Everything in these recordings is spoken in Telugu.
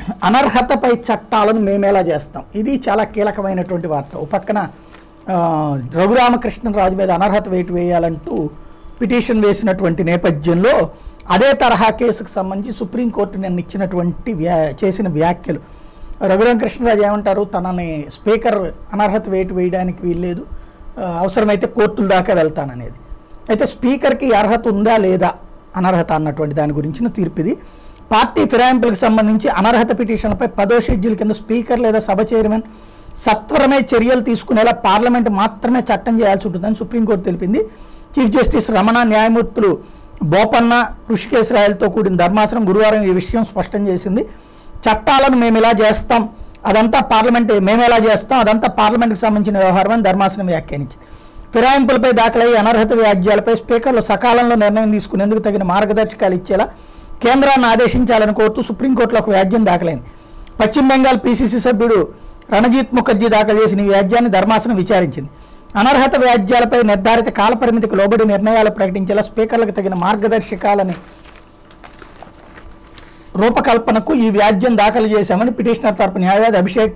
అనర్హతపై చట్టాలను మేమేలా చేస్తాం ఇది చాలా కీలకమైనటువంటి వార్త ఓ పక్కన ఆ, రఘురామకృష్ణరాజు మీద అనర్హత వేటు వేయాలంటూ పిటిషన్ వేసినటువంటి నేపథ్యంలో అదే తరహా కేసుకు సంబంధించి సుప్రీంకోర్టు నిన్న ఇచ్చినటువంటి వ్యా చేసిన వ్యాఖ్యలు రఘురామకృష్ణరాజు ఏమంటారు తనని స్పీకర్ అనర్హత వేటు వేయడానికి వీల్లేదు ఆ, అవసరమైతే కోర్టుల దాకా వెళ్తాననేది అయితే స్పీకర్కి అర్హత ఉందా లేదా అనర్హత అన్నటువంటి దాని గురించిన తీర్పు ఇది పార్టీ ఫిరాయింపులకు సంబంధించి అనర్హత పిటిషన్లపై పదో షెడ్యూల్ కింద స్పీకర్ లేదా సభ చైర్మన్ సత్వరమే చర్యలు తీసుకునేలా పార్లమెంట్ మాత్రమే చట్టం చేయాల్సి ఉంటుందని సుప్రీంకోర్టు తెలిపింది చీఫ్ జస్టిస్ రమణ న్యాయమూర్తులు బోపన్న ఋషికేశ్ రాయలతో కూడిన ధర్మాసనం గురువారం ఈ విషయం స్పష్టం చేసింది చట్టాలను మేము ఇలా చేస్తాం అదంతా పార్లమెంట్ మేము ఎలా చేస్తాం అదంతా పార్లమెంట్కి సంబంధించిన వ్యవహారం అని ధర్మాసనం వ్యాఖ్యానించింది ఫిరాయింపులపై దాఖలయ్యే అనర్హత వ్యాజ్యాలపై స్పీకర్లు సకాలంలో నిర్ణయం తీసుకునేందుకు తగిన మార్గదర్శకాలు ఇచ్చేలా కేంద్రాన్ని ఆదేశించాలని కోరుతూ సుప్రీంకోర్టులో ఒక వ్యాజ్యం దాఖలైంది పశ్చిమ బెంగాల్ పీసీసీ సభ్యుడు రణజీత్ ముఖర్జీ దాఖలు చేసిన ఈ వ్యాజ్యాన్ని ధర్మాసనం విచారించింది అనర్హత వ్యాజ్యాలపై నిర్ధారిత కాలపరిమితికి లోబడి నిర్ణయాలు ప్రకటించేలా స్పీకర్లకు తగిన మార్గదర్శకాలని రూపకల్పనకు ఈ వ్యాజ్యం దాఖలు చేశామని పిటిషనర్ తరపు న్యాయవాది అభిషేక్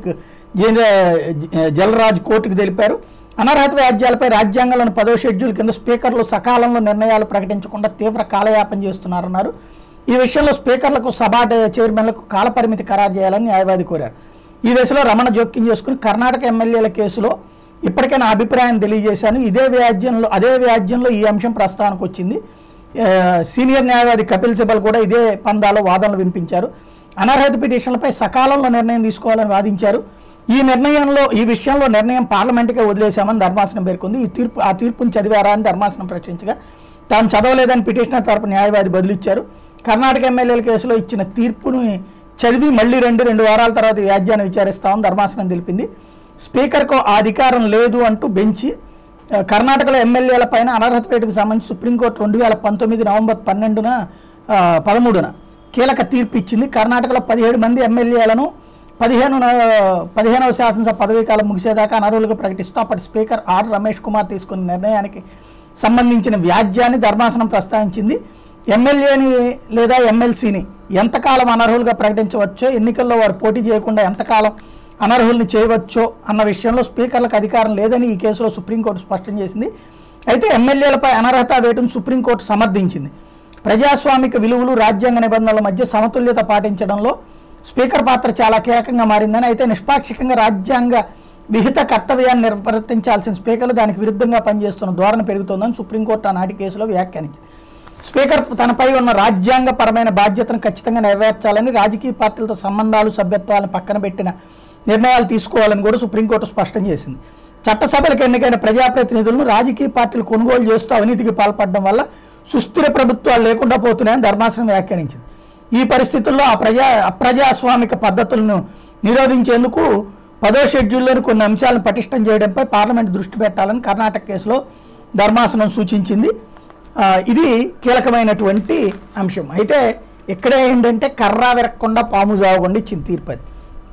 జేంద్ర- జలరాజ్ కోర్టుకు తెలిపారు అనర్హత వ్యాజ్యాలపై రాజ్యాంగంలోని పదో షెడ్యూల్ కింద స్పీకర్లు సకాలంలో నిర్ణయాలు ప్రకటించకుండా తీవ్ర కాలయాపన చేస్తున్నారన్నారు ఈ విషయంలో స్పీకర్లకు సభా డ- చైర్మన్లకు కాలపరిమితి ఖరారు చేయాలని న్యాయవాది కోరారు ఈ దశలో రమణ జోక్యం చేసుకుని కర్ణాటక ఎమ్మెల్యేల కేసులో ఇప్పటికే నా అభిప్రాయం తెలియజేశాను ఇదే వ్యాజ్యంలో అదే వ్యాజ్యంలో ఈ అంశం ప్రస్తావనకు వచ్చింది ఆ, సీనియర్ న్యాయవాది కపిల్ సిబల్ కూడా ఇదే పందాలో వాదనలు వినిపించారు అనర్హత పిటిషన్లపై సకాలంలో నిర్ణయం తీసుకోవాలని వాదించారు ఈ నిర్ణయంలో ఈ విషయంలో నిర్ణయం పార్లమెంటుకే వదిలేశామని ధర్మాసనం పేర్కొంది ఈ తీర్పు ఆ తీర్పును చదివారా అని ధర్మాసనం ప్రశ్నించగా తాను చదవలేదని పిటిషనర్ తరపు న్యాయవాది బదులిచ్చారు కర్ణాటక ఎమ్మెల్యేల కేసులో ఇచ్చిన తీర్పును చదివి మళ్ళీ రెండు రెండు వారాల తర్వాత ఈ వ్యాజ్యాన్ని విచారిస్తామని ధర్మాసనం తెలిపింది స్పీకర్కు ఆ అధికారం లేదు అంటూ బెంచి ఆ, కర్ణాటకలో ఎమ్మెల్యేల పైన అనర్హత వేటుకు సంబంధించి సుప్రీంకోర్టు రెండు వేల పంతొమ్మిది నవంబర్ పన్నెండున ఆ, పదమూడున కీలక తీర్పు ఇచ్చింది కర్ణాటకలో పదిహేడు మంది ఎమ్మెల్యేలను పదిహేను పదిహేనవ శాసనసభ పదవీ కాలం ముగిసేదాకా అనర్హులుగా ప్రకటిస్తూ అప్పటి స్పీకర్ ఆర్ రమేష్ కుమార్ తీసుకున్న నిర్ణయానికి సంబంధించిన వ్యాజ్యాన్ని ధర్మాసనం ప్రస్తావించింది ఎమ్మెల్యేని లేదా ఎమ్మెల్సీని ఎంతకాలం అనర్హులుగా ప్రకటించవచ్చో ఎన్నికల్లో వారు పోటీ చేయకుండా ఎంతకాలం అనర్హుల్ని చేయవచ్చో అన్న విషయంలో స్పీకర్లకు అధికారం లేదని ఈ కేసులో సుప్రీంకోర్టు స్పష్టం చేసింది అయితే ఎమ్మెల్యేలపై అనర్హత వేటును సుప్రీంకోర్టు సమర్థించింది ప్రజాస్వామిక విలువలు రాజ్యాంగ నిబంధనల మధ్య సమతుల్యత పాటించడంలో స్పీకర్ పాత్ర చాలా కీలకంగా మారిందని అయితే నిష్పాక్షికంగా రాజ్యాంగ విహిత కర్తవ్యాన్ని నిర్వర్తించాల్సిన స్పీకర్లు దానికి విరుద్ధంగా పనిచేస్తున్న ధోరణి పెరుగుతోందని సుప్రీంకోర్టు ఆనాటి కేసులో వ్యాఖ్యానించింది స్పీకర్ తనపై ఉన్న రాజ్యాంగపరమైన బాధ్యతను ఖచ్చితంగా నెరవేర్చాలని రాజకీయ పార్టీలతో సంబంధాలు సభ్యత్వాలను పక్కన పెట్టిన నిర్ణయాలు తీసుకోవాలని కూడా సుప్రీంకోర్టు స్పష్టం చేసింది చట్టసభలకు ఎన్నికైన ప్రజాప్రతినిధులను రాజకీయ పార్టీలు కొనుగోలు చేస్తూ అవినీతికి పాల్పడడం వల్ల సుస్థిర ప్రభుత్వాలు లేకుండా పోతున్నాయని ధర్మాసనం వ్యాఖ్యానించింది ఈ పరిస్థితుల్లో ఆ ప్రజా అప్రజాస్వామిక పద్ధతులను నిరోధించేందుకు పదో షెడ్యూల్లోని కొన్ని అంశాలను పటిష్టం చేయడంపై పార్లమెంట్ దృష్టి పెట్టాలని కర్ణాటక కేసులో ధర్మాసనం సూచించింది ఆ, ఇది కీలకమైనటువంటి అంశం అయితే ఇక్కడ ఏంటంటే కర్రా విరక్కుండా పాము జావకుండా ఇచ్చిన తీర్పు అది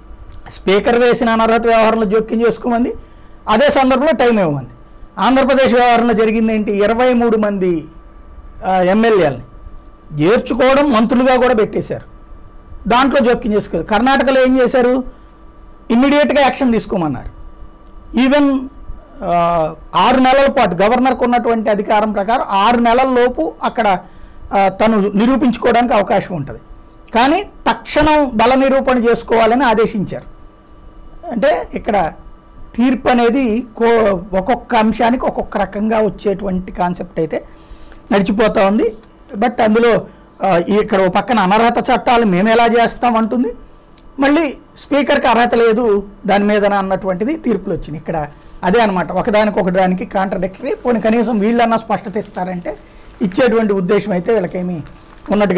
స్పీకర్ వేసిన అనర్హత వ్యవహారంలో జోక్యం చేసుకోమంది అదే సందర్భంలో టైం ఇవ్వమంది ఆంధ్రప్రదేశ్ వ్యవహారంలో జరిగింది ఏంటి ఇరవై మూడు మంది ఆ, ఎమ్మెల్యేలని చేర్చుకోవడం మంత్రులుగా కూడా పెట్టేశారు దాంట్లో జోక్యం చేసుకోరు కర్ణాటకలో ఏం చేశారు ఇమ్మీడియట్గా యాక్షన్ తీసుకోమన్నారు ఈవెన్ ఆ, ఆరు నెలల పాటు గవర్నర్కు ఉన్నటువంటి అధికారం ప్రకారం ఆరు నెలల లోపు అక్కడ ఆ, తను నిరూపించుకోవడానికి అవకాశం ఉంటుంది కానీ తక్షణం బల నిరూపణ చేసుకోవాలని ఆదేశించారు అంటే ఇక్కడ తీర్పు అనేది కో ఒక్కొక్క అంశానికి ఒక్కొక్క రకంగా వచ్చేటువంటి కాన్సెప్ట్ అయితే నడిచిపోతూ ఉంది బట్ అందులో ఆ, ఈ ఇక్కడ ఓ పక్కన అనర్హత చట్టాలు మేము ఎలా చేస్తాం అంటుంది మళ్ళీ స్పీకర్కి అర్హత లేదు దాని మీద అన్నటువంటిది తీర్పులు వచ్చినాయి ఇక్కడ అదే అనమాట ఒకదానికి ఒకదానికి కాంట్రడిక్టరీ పోనీ కనీసం వీళ్ళన్నా స్పష్టత ఇస్తారంటే ఇచ్చేటువంటి ఉద్దేశం అయితే వీళ్ళకేమీ ఉన్నట్టుగా